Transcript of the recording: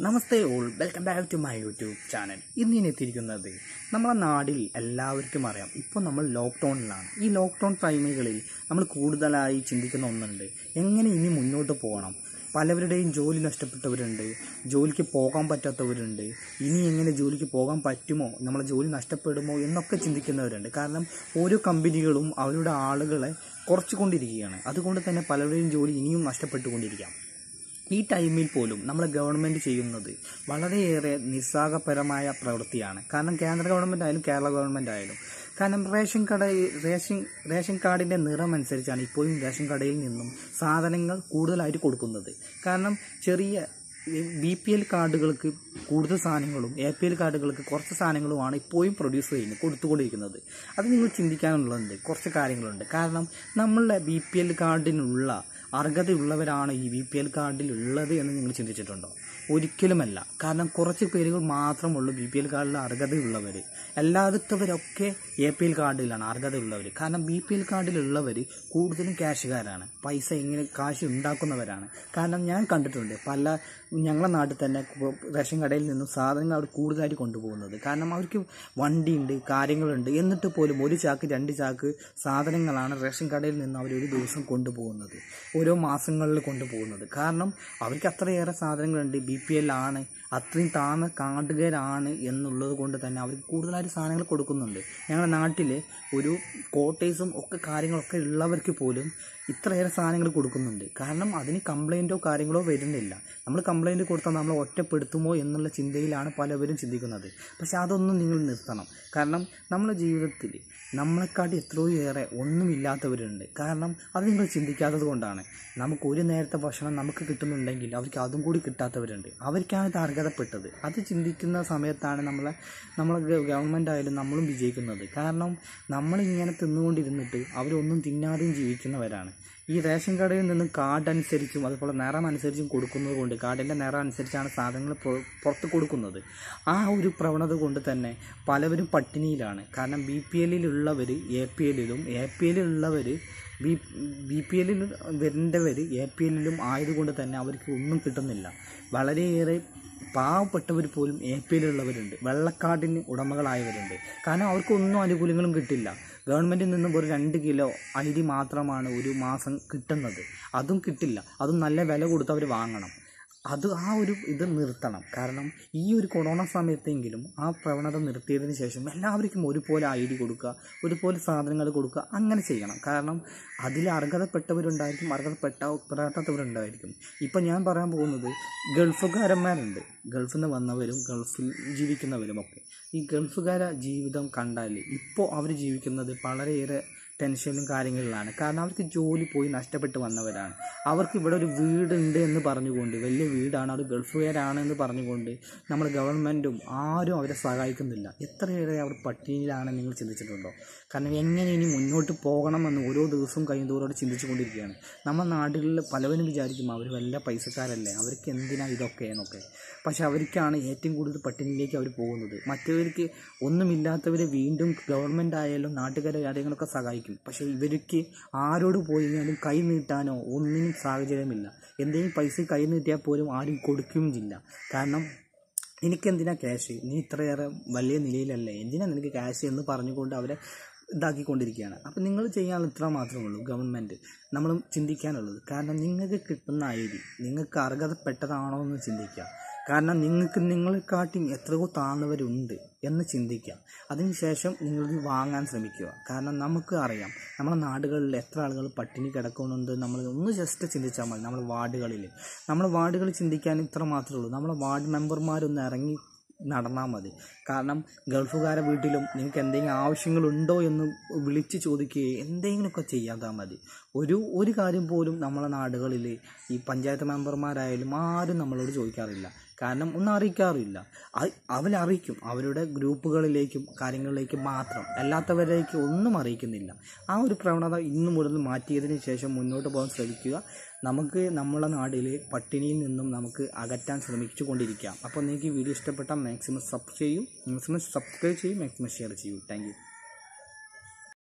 namaste all welcome back to my YouTube channel ഇന്ന് ഞാൻ എത്തിയിരിക്കുന്നത് നമ്മളെ നാട്ടിൽ എല്ലാവർക്കും അറിയാം ഇപ്പോൾ നമ്മൾ ലോക്ക്ഡൗണിലാണ് ഈ ലോക്ക്ഡൗൺ ടൈമുകളിൽ നമ്മൾ കൂടുതലായി ചിന്തിക്കുന്ന ഒന്നുണ്ട് എങ്ങനെ ഇനി മുന്നോട്ട് പോകണം പലവരുടെയും ജോലി നഷ്ടപ്പെട്ടവരുണ്ട് ജോലിക്ക് പോകാൻ പറ്റാത്തവരുണ്ട് ഇനി എങ്ങനെ ജോലിക്ക് പോകാൻ പറ്റുമോ നമ്മളെ ജോലി നഷ്ടപ്പെടുമോ എന്നൊക്കെ ചിന്തിക്കുന്നവരുണ്ട് കാരണം ഓരോ കമ്പനികളും അവരുടെ ആളുകളെ കുറച്ചുകൊണ്ടിരിക്കുകയാണ് അതുകൊണ്ട് തന്നെ പലരുടെയും ജോലി ഇനിയും നഷ്ടപ്പെട്ടുകൊണ്ടിരിക്കാം ഈ ടൈമിൽ പോലും നമ്മുടെ ഗവൺമെന്റ് ചെയ്യുന്നത് വളരെയേറെ നിസ്സാഹപരമായ പ്രവൃത്തിയാണ് കാരണം കേന്ദ്ര ഗവൺമെന്റ് ആയാലും കേരള ഗവൺമെന്റ് ആയാലും കാരണം റേഷൻ കട റേഷൻ റേഷൻ കാർഡിന്റെ നിറം അനുസരിച്ചാണ് ഇപ്പോഴും റേഷൻ കടയിൽ നിന്നും സാധനങ്ങൾ കൂടുതലായിട്ട് കൊടുക്കുന്നത് കാരണം ചെറിയ ബി പി എൽ കാർഡുകൾക്ക് കൂടുതൽ സാധനങ്ങളും എ പി എൽ കാർഡുകൾക്ക് കുറച്ച് സാധനങ്ങളുമാണ് ഇപ്പോഴും പ്രൊഡ്യൂസ് ചെയ്യുന്നത് കൊടുത്തുകൊണ്ടിരിക്കുന്നത് അത് നിങ്ങൾ ചിന്തിക്കാനുള്ളതുണ്ട് കുറച്ച് കാര്യങ്ങളുണ്ട് കാരണം നമ്മളുടെ ബി പി എൽ കാർഡിനുള്ള അർഹതയുള്ളവരാണ് ഈ ബി പി എൽ കാർഡിൽ ഉള്ളത് എന്ന് നിങ്ങൾ ചിന്തിച്ചിട്ടുണ്ടോ ഒരിക്കലുമല്ല കാരണം കുറച്ച് പേരുകൾ മാത്രമുള്ളൂ ബി പി എൽ കാർഡിൽ അർഹതയുള്ളവർ എല്ലാത്തവരൊക്കെ എ പി എൽ കാർഡിലാണ് അർഹതയുള്ളവർ കാരണം ബി പി എൽ കാർഡിലുള്ളവർ കൂടുതലും ക്യാഷുകാരാണ് പൈസ എങ്ങനെ കാശ് ഉണ്ടാക്കുന്നവരാണ് കാരണം ഞാൻ കണ്ടിട്ടുണ്ട് പല ഞങ്ങളുടെ നാട്ടിൽ തന്നെ കു- റേഷൻ കടയിൽ നിന്നും സാധനങ്ങൾ അവർ കൂടുതലായിട്ട് കൊണ്ടുപോകുന്നത് കാരണം അവർക്ക് വണ്ടിയുണ്ട് കാര്യങ്ങളുണ്ട് എന്നിട്ട് പോലും ഒരു ചാക്ക് രണ്ട് ചാക്ക് സാധനങ്ങളാണ് റേഷൻ കടയിൽ നിന്ന് അവർ ഒരു ദിവസം കൊണ്ടുപോകുന്നത് ഓരോ മാസങ്ങളിൽ കൊണ്ടുപോകുന്നത് കാരണം അവർക്ക് അത്രയേറെ സാധനങ്ങളുണ്ട് ബി പി എൽ ആണ് അത്രയും താഴ്ന്ന കാർഡുകാരാണ് എന്നുള്ളത് കൊണ്ട് തന്നെ അവർക്ക് കൂടുതലായിട്ട് സാധനങ്ങൾ കൊടുക്കുന്നുണ്ട് ഞങ്ങളുടെ നാട്ടിൽ ഒരു കോട്ടേഴ്സും ഒക്കെ കാര്യങ്ങളൊക്കെ ഉള്ളവർക്ക് പോലും ഇത്രയേറെ സാധനങ്ങൾ കൊടുക്കുന്നുണ്ട് കാരണം അതിന് കംപ്ലൈൻറ്റോ കാര്യങ്ങളോ വരുന്നില്ല നമ്മൾ കംപ്ലൈൻറ്റ് കൊടുത്താൽ നമ്മളെ ഒറ്റപ്പെടുത്തുമോ എന്നുള്ള ചിന്തയിലാണ് പലവരും ചിന്തിക്കുന്നത് പക്ഷെ അതൊന്നും നിങ്ങൾ നിർത്തണം കാരണം നമ്മുടെ ജീവിതത്തിൽ നമ്മളെക്കാട്ടി എത്രയോ ഏറെ ഒന്നുമില്ലാത്തവരുണ്ട് കാരണം അത് നിങ്ങൾ ചിന്തിക്കാത്തത് കൊണ്ടാണ് നമുക്ക് ഒരു നേരത്തെ ഭക്ഷണം നമുക്ക് കിട്ടുന്നുണ്ടെങ്കിൽ അവർക്ക് അതും കൂടി കിട്ടാത്തവരുണ്ട് അവർക്കാണ് ഇത് അർഹതപ്പെട്ടത് അത് ചിന്തിക്കുന്ന സമയത്താണ് നമ്മളെ നമ്മളെ ഗ- ഗവൺമെൻറ് ആയാലും നമ്മളും വിജയിക്കുന്നത് കാരണം നമ്മളിങ്ങനെ തിന്നുകൊണ്ടിരുന്നിട്ട് അവരൊന്നും തിന്നാതെയും ജീവിക്കുന്നവരാണ് ഈ റേഷൻ കടയിൽ നിന്നും കാർഡ് അനുസരിച്ചും അതുപോലെ നിറം അനുസരിച്ചും കൊടുക്കുന്നത് കൊണ്ട് കാർഡിൻ്റെ നിറം അനുസരിച്ചാണ് സാധനങ്ങൾ പുറ- പുറത്ത് കൊടുക്കുന്നത് ആ ഒരു പ്രവണത കൊണ്ട് തന്നെ പലവരും പട്ടിണിയിലാണ് കാരണം ബി പി എല്ലിലുള്ളവർ എ പി എല്ലിലും എ പി എല്ലിലുള്ളവർ ബി ബി പി എല്ലിൽ വരേണ്ടവർ എ പി എല്ലിലും ആയതുകൊണ്ട് തന്നെ അവർക്ക് ഒന്നും കിട്ടുന്നില്ല വളരെയേറെ പാവപ്പെട്ടവർ പോലും എ പി എല്ലുള്ളവരുണ്ട് വെള്ളക്കാർഡിന് ഉടമകളായവരുണ്ട് കാരണം അവർക്കൊന്നും ആനുകൂല്യങ്ങളും കിട്ടില്ല ഗവൺമെൻറ്റിൽ നിന്ന് ഒരു രണ്ട് കിലോ അരി മാത്രമാണ് ഒരു മാസം കിട്ടുന്നത് അതും കിട്ടില്ല അതും നല്ല വില കൊടുത്ത് അവർ വാങ്ങണം അത് ആ ഒരു ഇത് നിർത്തണം കാരണം ഈ ഒരു കൊറോണ സമയത്തെങ്കിലും ആ പ്രവണത നിർത്തിയതിന് ശേഷം എല്ലാവർക്കും ഒരുപോലെ ഐ ഡി കൊടുക്കുക ഒരുപോലെ സാധനങ്ങൾ കൊടുക്കുക അങ്ങനെ ചെയ്യണം കാരണം അതിൽ അർഹതപ്പെട്ടവരുണ്ടായിരിക്കും അർഹതപ്പെട്ട പെടാത്തവരുണ്ടായിരിക്കും ഇപ്പം ഞാൻ പറയാൻ പോകുന്നത് ഗൾഫുകാരന്മാരുണ്ട് ഗൾഫിൽ നിന്ന് വന്നവരും ഗൾഫിൽ ജീവിക്കുന്നവരും ഒക്കെ ഈ ഗൾഫുകാര ജീവിതം കണ്ടാൽ ഇപ്പോൾ അവർ ജീവിക്കുന്നത് വളരെയേറെ ടെൻഷനും കാര്യങ്ങളിലാണ് കാരണം അവർക്ക് ജോലി പോയി നഷ്ടപ്പെട്ട് വന്നവരാണ് അവർക്ക് ഇവിടെ ഒരു വീടുണ്ട് എന്ന് പറഞ്ഞുകൊണ്ട് വലിയ വീടാണ് അവർ ഗൾഫുകാരാണ് എന്ന് പറഞ്ഞുകൊണ്ട് നമ്മൾ ഗവൺമെൻറ്റും ആരും അവരെ സഹായിക്കുന്നില്ല എത്രയേറെ അവർ പട്ടിണിയിലാണ് നിങ്ങൾ ചിന്തിച്ചിട്ടുണ്ടോ കാരണം എങ്ങനെ ഇനി മുന്നോട്ട് പോകണമെന്ന് ഓരോ ദിവസവും കഴിയുന്നതോടെ ചിന്തിച്ചു കൊണ്ടിരിക്കുകയാണ് നമ്മുടെ നാട്ടിൽ പലവരും വിചാരിക്കും അവർ വല്ല പൈസക്കാരല്ലേ അവർക്ക് എന്തിനാ ഇതൊക്കെ എന്നൊക്കെ പക്ഷെ അവർക്കാണ് ഏറ്റവും കൂടുതൽ പട്ടിണിയിലേക്ക് അവർ പോകുന്നത് മറ്റവർക്ക് ഒന്നുമില്ലാത്തവരെ വീണ്ടും ഗവൺമെൻറ് ആയാലും നാട്ടുകാരെ കാര്യങ്ങളൊക്കെ സഹായിക്കും പക്ഷെ ഇവർക്ക് ആരോട് പോയി കഴിഞ്ഞാലും കൈ നീട്ടാനോ ഒന്നിനും സാഹചര്യമില്ല എന്തെങ്കിലും പൈസ കൈ നീട്ടിയാൽ പോലും ആരും കൊടുക്കുകയും ചെയ്യില്ല കാരണം എനിക്കെന്തിനാ ക്യാഷ് നീ ഇത്രയേറെ വലിയ നിലയിലല്ലേ എന്തിനാ നിനക്ക് ക്യാഷ് എന്ന് പറഞ്ഞുകൊണ്ട് അവരെ ഇതാക്കിക്കൊണ്ടിരിക്കുകയാണ് അപ്പം നിങ്ങൾ ചെയ്യാൻ ഇത്ര മാത്രമേ ഉള്ളൂ ഗവൺമെൻറ് നമ്മൾ ചിന്തിക്കാനുള്ളത് കാരണം നിങ്ങൾക്ക് കിട്ടുന്ന ഐ ഡി നിങ്ങൾക്ക് അർഹതപ്പെട്ടതാണോ എന്ന് ചിന്തിക്കുക കാരണം നിങ്ങൾക്ക് നിങ്ങളെക്കാട്ടിയും എത്രയോ താഴ്ന്നവരുണ്ട് എന്ന് ചിന്തിക്കുക അതിനുശേഷം നിങ്ങൾ ഇത് വാങ്ങാൻ ശ്രമിക്കുക കാരണം നമുക്ക് അറിയാം നമ്മുടെ നാടുകളിൽ എത്ര ആളുകൾ പട്ടിണി കിടക്കുന്നുണ്ട് നമ്മൾ ഒന്ന് ജസ്റ്റ് ചിന്തിച്ചാൽ മതി നമ്മുടെ വാർഡുകളിൽ നമ്മുടെ വാർഡുകളിൽ ചിന്തിക്കാൻ ഇത്ര മാത്രമേ ഉള്ളൂ നമ്മുടെ വാർഡ് മെമ്പർമാരൊന്ന് ഇറങ്ങി നടന്നാൽ മതി കാരണം ഗൾഫുകാരെ വീട്ടിലും നിങ്ങൾക്ക് എന്തെങ്കിലും ആവശ്യങ്ങളുണ്ടോ എന്ന് വിളിച്ച് ചോദിക്കുകയോ എന്തെങ്കിലുമൊക്കെ ചെയ്യാതാൽ മതി ഒരു ഒരു കാര്യം പോലും നമ്മളെ നാടുകളിൽ ഈ പഞ്ചായത്ത് മെമ്പർമാരായാലും ആരും നമ്മളോട് ചോദിക്കാറില്ല കാരണം ഒന്നും അറിയിക്കാറില്ല അത് അവരറിയിക്കും അവരുടെ ഗ്രൂപ്പുകളിലേക്കും കാര്യങ്ങളിലേക്കും മാത്രം അല്ലാത്തവരേക്ക് ഒന്നും അറിയിക്കുന്നില്ല ആ ഒരു പ്രവണത ഇന്നു മുതൽ മാറ്റിയതിന് ശേഷം മുന്നോട്ട് പോകാൻ ശ്രമിക്കുക നമുക്ക് നമ്മളെ നാട്ടിൽ പട്ടിണിയിൽ നിന്നും നമുക്ക് അകറ്റാൻ ശ്രമിച്ചു കൊണ്ടിരിക്കാം അപ്പോൾ നിങ്ങൾക്ക് ഈ വീഡിയോ ഇഷ്ടപ്പെട്ടാൽ മാക്സിമം സബ് ചെയ്യൂ മാക്സിമം സബ്സ്ക്രൈബ് ചെയ്യും മാക്സിമം ഷെയർ ചെയ്യൂ താങ്ക്